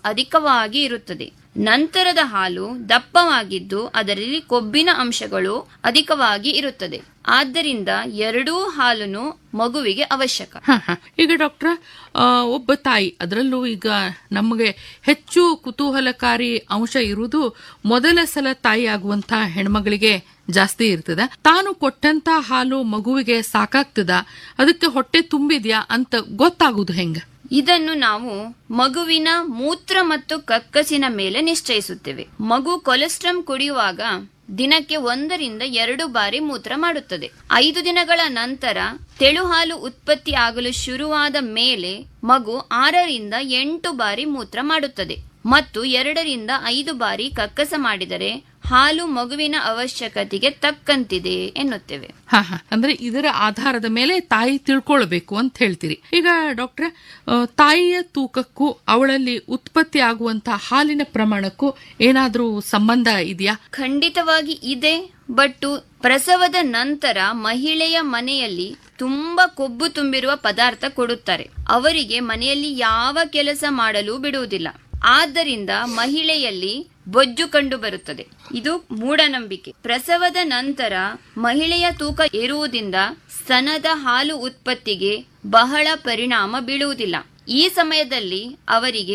ಅಧಿಕವಾಗಿ ಇರುತ್ತದೆ ನಂತರದ ಹಾಲು ದಪ್ಪವಾಗಿದ್ದು ಅದರಲ್ಲಿ ಕೊಬ್ಬಿನ ಅಂಶಗಳು ಅಧಿಕವಾಗಿ ಇರುತ್ತದೆ ಆದ್ದರಿಂದ ಎರಡೂ ಹಾಲನ್ನು ಮಗುವಿಗೆ ಅವಶ್ಯಕ ಹ, ಹ. ಈಗ ಡಾಕ್ಟ್ರ ಆ, ಒಬ್ಬ ತಾಯಿ ಅದರಲ್ಲೂ ಈಗ ನಮಗೆ ಹೆಚ್ಚು ಕುತೂಹಲಕಾರಿ ಅಂಶ ಇರುವುದು ಮೊದಲ ಸಲ ತಾಯಿ ಆಗುವಂತಹ ಹೆಣ್ಮಗಳಿಗೆ ಜಾಸ್ತಿ ಇರ್ತದ ತಾನು ಕೊಟ್ಟಂತ ಹಾಲು ಮಗುವಿಗೆ ಸಾಕಾಗ್ತದ ಅದಕ್ಕೆ ಹೊಟ್ಟೆ ತುಂಬಿದ್ಯಾ ಅಂತ ಗೊತ್ತಾಗುದು ಹೆಂಗ ಇದನ್ನು ನಾವು ಮಗುವಿನ ಮೂತ್ರ ಮತ್ತು ಕಕ್ಕಸಿನ ಮೇಲೆ ನಿಶ್ಚಯಿಸುತ್ತೇವೆ ಮಗು ಕೊಲೆಸ್ಟ್ರಮ್ ಕುಡಿಯುವಾಗ ದಿನಕ್ಕೆ ಒಂದರಿಂದ ಎರಡು ಬಾರಿ ಮೂತ್ರ ಮಾಡುತ್ತದೆ ಐದು ದಿನಗಳ ನಂತರ ತೆಳುಹಾಲು ಉತ್ಪತ್ತಿ ಆಗಲು ಶುರುವಾದ ಮೇಲೆ ಮಗು ಆರರಿಂದ ಎಂಟು ಬಾರಿ ಮೂತ್ರ ಮಾಡುತ್ತದೆ ಮತ್ತು ಎರಡರಿಂದ ಐದು ಬಾರಿ ಕಕ್ಕಸ ಮಾಡಿದರೆ ಹಾಲು ಮಗುವಿನ ಅವಶ್ಯಕತೆಗೆ ತಕ್ಕಂತಿದೆ ಎನ್ನುತ್ತೇವೆ ಹ ಹ ಅಂದ್ರೆ ಇದರ ಆಧಾರದ ಮೇಲೆ ತಾಯಿ ತಿಳ್ಕೊಳ್ಬೇಕು ಅಂತ ಹೇಳ್ತೀರಿ ಈಗ ಡಾಕ್ಟ್ರೆ ಆ, ತಾಯಿಯ ತೂಕಕ್ಕೂ ಅವಳಲ್ಲಿ ಉತ್ಪತ್ತಿ ಆಗುವಂತಹ ಹಾಲಿನ ಪ್ರಮಾಣಕ್ಕೂ ಏನಾದ್ರೂ ಸಂಬಂಧ ಇದೆಯಾ ಖಂಡಿತವಾಗಿ ಇದೆ ಬಟ್ ಪ್ರಸವದ ನಂತರ ಮಹಿಳೆಯ ಮನೆಯಲ್ಲಿ ತುಂಬಾ ಕೊಬ್ಬು ತುಂಬಿರುವ ಪದಾರ್ಥ ಕೊಡುತ್ತಾರೆ ಅವರಿಗೆ ಮನೆಯಲ್ಲಿ ಯಾವ ಕೆಲಸ ಮಾಡಲು ಬಿಡುವುದಿಲ್ಲ ಆದ್ದರಿಂದ ಮಹಿಳೆಯಲ್ಲಿ ಬೊಜ್ಜು ಕಂಡು ಬರುತ್ತದೆ ಇದು ಮೂಢನಂಬಿಕೆ ಪ್ರಸವದ ನಂತರ ಮಹಿಳೆಯ ತೂಕ ಏರುವುದರಿಂದ ಸ್ತನದ ಹಾಲು ಉತ್ಪತ್ತಿಗೆ ಬಹಳ ಪರಿಣಾಮ ಬೀಳುವುದಿಲ್ಲ ಈ ಸಮಯದಲ್ಲಿ ಅವರಿಗೆ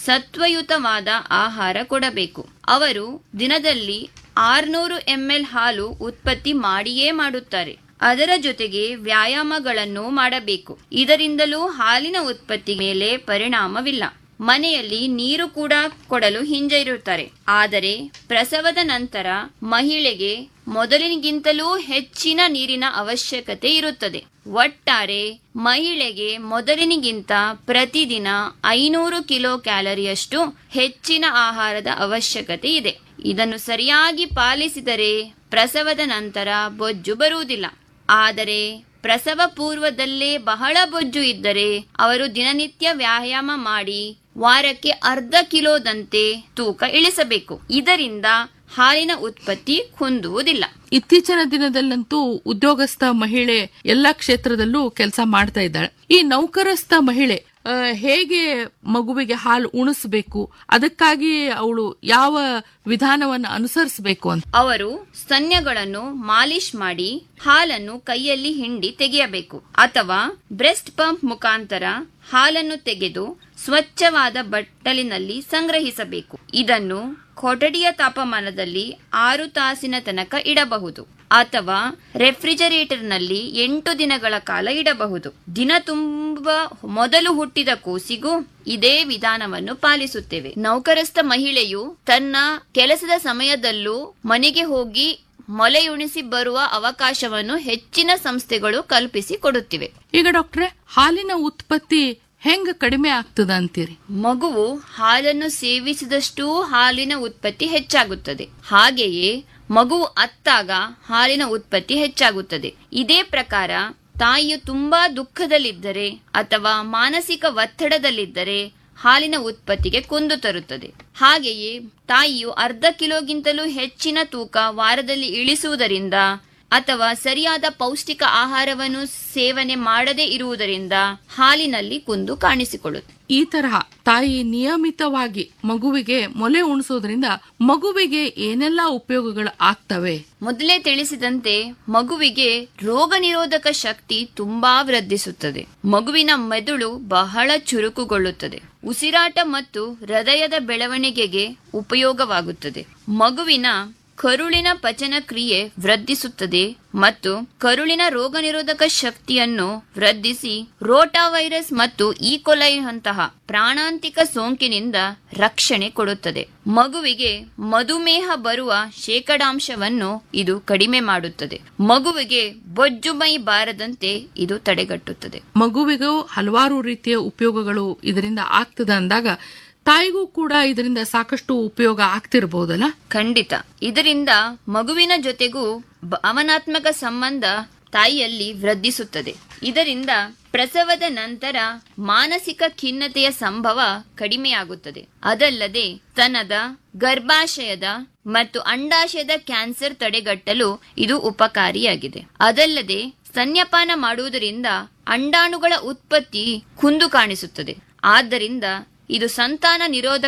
ಸತ್ವಯುತವಾದ ಆಹಾರ ಕೊಡಬೇಕು ಅವರು ದಿನದಲ್ಲಿ ಆರ್ನೂರು ಎಂಎಲ್ ಹಾಲು ಉತ್ಪತ್ತಿ ಮಾಡಿಯೇ ಮಾಡುತ್ತಾರೆ ಅದರ ಜೊತೆಗೆ ವ್ಯಾಯಾಮಗಳನ್ನು ಮಾಡಬೇಕು ಇದರಿಂದಲೂ ಹಾಲಿನ ಉತ್ಪತ್ತಿ ಮೇಲೆ ಪರಿಣಾಮವಿಲ್ಲ ಮನೆಯಲ್ಲಿ ನೀರು ಕೂಡ ಕೊಡಲು ಹಿಂಜರಿರುತ್ತಾರೆ ಆದರೆ ಪ್ರಸವದ ನಂತರ ಮಹಿಳೆಗೆ ಮೊದಲಿಗಿಂತಲೂ ಹೆಚ್ಚಿನ ನೀರಿನ ಅವಶ್ಯಕತೆ ಇರುತ್ತದೆ ಒಟ್ಟಾರೆ ಮಹಿಳೆಗೆ ಮೊದಲಿನಿಗಿಂತ ಪ್ರತಿದಿನ ಐನೂರು ಕಿಲೋ ಕ್ಯಾಲರಿಯಷ್ಟು ಹೆಚ್ಚಿನ ಆಹಾರದ ಅವಶ್ಯಕತೆ ಇದೆ ಇದನ್ನು ಸರಿಯಾಗಿ ಪಾಲಿಸಿದರೆ ಪ್ರಸವದ ನಂತರ ಬೊಜ್ಜು ಬರುವುದಿಲ್ಲ ಆದರೆ ಪ್ರಸವ ಪೂರ್ವದಲ್ಲೇ ಬಹಳ ಬೊಜ್ಜು ಇದ್ದರೆ ಅವರು ದಿನನಿತ್ಯ ವ್ಯಾಯಾಮ ಮಾಡಿ ವಾರಕ್ಕೆ ಅರ್ಧ ಕಿಲೋದಂತೆ ತೂಕ ಇಳಿಸಬೇಕು ಇದರಿಂದ ಹಾಲಿನ ಉತ್ಪತ್ತಿ ಕುಂದುವುದಿಲ್ಲ ಇತ್ತೀಚಿನ ದಿನದಲ್ಲಂತೂ ಉದ್ಯೋಗಸ್ಥ ಮಹಿಳೆ ಎಲ್ಲಾ ಕ್ಷೇತ್ರದಲ್ಲೂ ಕೆಲಸ ಮಾಡ್ತಾ ಇದ್ದಾಳೆ ಈ ನೌಕರಸ್ಥ ಮಹಿಳೆ ಆ, ಹೇಗೆ ಮಗುವಿಗೆ ಹಾಲು ಉಣಿಸ್ಬೇಕು ಅದಕ್ಕಾಗಿ ಅವಳು ಯಾವ ವಿಧಾನವನ್ನು ಅನುಸರಿಸಬೇಕು ಅಂತ ಅವರು ಸ್ತನ್ಯಗಳನ್ನು ಮಾಲಿಶ್ ಮಾಡಿ ಹಾಲನ್ನು ಕೈಯಲ್ಲಿ ಹಿಂಡಿ ತೆಗೆಯಬೇಕು ಅಥವಾ ಬ್ರೆಸ್ಟ್ ಪಂಪ್ ಮುಖಾಂತರ ಹಾಲನ್ನು ತೆಗೆದು ಸ್ವಚ್ಛವಾದ ಬಟ್ಟಲಿನಲ್ಲಿ ಸಂಗ್ರಹಿಸಬೇಕು ಇದನ್ನು ಕೊಠಡಿಯ ತಾಪಮಾನದಲ್ಲಿ ಆರು ತಾಸಿನ ತನಕ ಇಡಬಹುದು ಅಥವಾ ರೆಫ್ರಿಜರೇಟರ್ನಲ್ಲಿ ಎಂಟು ದಿನಗಳ ಕಾಲ ಇಡಬಹುದು ದಿನ ತುಂಬ ಮೊದಲು ಹುಟ್ಟಿದ ಕೂಸಿಗೂ ಇದೇ ವಿಧಾನವನ್ನು ಪಾಲಿಸುತ್ತೇವೆ ನೌಕರಸ್ಥ ಮಹಿಳೆಯು ತನ್ನ ಕೆಲಸದ ಸಮಯದಲ್ಲೂ ಮನೆಗೆ ಹೋಗಿ ಮೊಲೆಯುಣಿಸಿ ಬರುವ ಅವಕಾಶವನ್ನು ಹೆಚ್ಚಿನ ಸಂಸ್ಥೆಗಳು ಕಲ್ಪಿಸಿ ಕೊಡುತ್ತಿವೆ ಈಗ ಡಾಕ್ಟ್ರೆ ಹಾಲಿನ ಉತ್ಪತ್ತಿ ಹೆಂಗ ಕಡಿಮೆ ಆಗ್ತದ ಅಂತೀರಿ ಮಗುವು ಹಾಲನ್ನು ಸೇವಿಸಿದಷ್ಟೂ ಹಾಲಿನ ಉತ್ಪತ್ತಿ ಹೆಚ್ಚಾಗುತ್ತದೆ ಹಾಗೆಯೇ ಮಗುವು ಅತ್ತಾಗ ಹಾಲಿನ ಉತ್ಪತ್ತಿ ಹೆಚ್ಚಾಗುತ್ತದೆ ಇದೇ ಪ್ರಕಾರ ತಾಯಿಯು ತುಂಬಾ ದುಃಖದಲ್ಲಿದ್ದರೆ ಅಥವಾ ಮಾನಸಿಕ ಒತ್ತಡದಲ್ಲಿದ್ದರೆ ಹಾಲಿನ ಉತ್ಪತ್ತಿಗೆ ಕುಂದು ತರುತ್ತದೆ ಹಾಗೆಯೇ ತಾಯಿಯು ಅರ್ಧ ಕಿಲೋಗಿಂತಲೂ ಹೆಚ್ಚಿನ ತೂಕ ವಾರದಲ್ಲಿ ಇಳಿಸುವುದರಿಂದ ಅಥವಾ ಸರಿಯಾದ ಪೌಷ್ಟಿಕ ಆಹಾರವನ್ನು ಸೇವನೆ ಮಾಡದೇ ಇರುವುದರಿಂದ ಹಾಲಿನಲ್ಲಿ ಕುಂದು ಕಾಣಿಸಿಕೊಳ್ಳುತ್ತದೆ ಈ ತರಹ ತಾಯಿ ನಿಯಮಿತವಾಗಿ ಮಗುವಿಗೆ ಮೊಲೆ ಉಣಿಸೋದ್ರಿಂದ ಮಗುವಿಗೆ ಏನೆಲ್ಲಾ ಉಪಯೋಗಗಳು ಆಗ್ತವೆ ಮೊದಲೇ ತಿಳಿಸಿದಂತೆ ಮಗುವಿಗೆ ರೋಗ ನಿರೋಧಕ ಶಕ್ತಿ ತುಂಬಾ ವೃದ್ಧಿಸುತ್ತದೆ ಮಗುವಿನ ಮೆದುಳು ಬಹಳ ಚುರುಕುಗೊಳ್ಳುತ್ತದೆ ಉಸಿರಾಟ ಮತ್ತು ಹೃದಯದ ಬೆಳವಣಿಗೆಗೆ ಉಪಯೋಗವಾಗುತ್ತದೆ ಮಗುವಿನ ಕರುಳಿನ ಪಚನ ಕ್ರಿಯೆ ವೃದ್ಧಿಸುತ್ತದೆ ಮತ್ತು ಕರುಳಿನ ರೋಗ ನಿರೋಧಕ ಶಕ್ತಿಯನ್ನು ವೃದ್ಧಿಸಿ ರೋಟಾ ವೈರಸ್ ಮತ್ತು ಈಕೊಲೈನಂತಹ ಪ್ರಾಣಾಂತಿಕ ಸೋಂಕಿನಿಂದ ರಕ್ಷಣೆ ಕೊಡುತ್ತದೆ ಮಗುವಿಗೆ ಮಧುಮೇಹ ಬರುವ ಶೇಕಡಾಂಶವನ್ನು ಇದು ಕಡಿಮೆ ಮಾಡುತ್ತದೆ ಮಗುವಿಗೆ ಬೊಜ್ಜು ಮೈ ಬಾರದಂತೆ ಇದು ತಡೆಗಟ್ಟುತ್ತದೆ ಮಗುವಿಗೂ ಹಲವಾರು ರೀತಿಯ ಉಪಯೋಗಗಳು ಇದರಿಂದ ಆಗ್ತದ ಅಂದಾಗ ತಾಯಿಗೂ ಕೂಡ ಇದರಿಂದ ಸಾಕಷ್ಟು ಉಪಯೋಗ ಆಗ್ತಿರ್ಬೋದಲ್ಲ ಖಂಡಿತ ಇದರಿಂದ ಮಗುವಿನ ಜೊತೆಗೂ ಭಾವನಾತ್ಮಕ ಸಂಬಂಧ ತಾಯಿಯಲ್ಲಿ ವೃದ್ಧಿಸುತ್ತದೆ ಇದರಿಂದ ಪ್ರಸವದ ನಂತರ ಮಾನಸಿಕ ಖಿನ್ನತೆಯ ಸಂಭವ ಕಡಿಮೆಯಾಗುತ್ತದೆ ಅದಲ್ಲದೆ ಸ್ತನದ ಗರ್ಭಾಶಯದ ಮತ್ತು ಅಂಡಾಶಯದ ಕ್ಯಾನ್ಸರ್ ತಡೆಗಟ್ಟಲು ಇದು ಉಪಕಾರಿಯಾಗಿದೆ ಅದಲ್ಲದೆ ಸ್ತನ್ಯಪಾನ ಮಾಡುವುದರಿಂದ ಅಂಡಾಣುಗಳ ಉತ್ಪತ್ತಿ ಕುಂದು ಕಾಣಿಸುತ್ತದೆ ಆದ್ದರಿಂದ ಇದು ಸಂತಾನ ನಿರೋಧಕ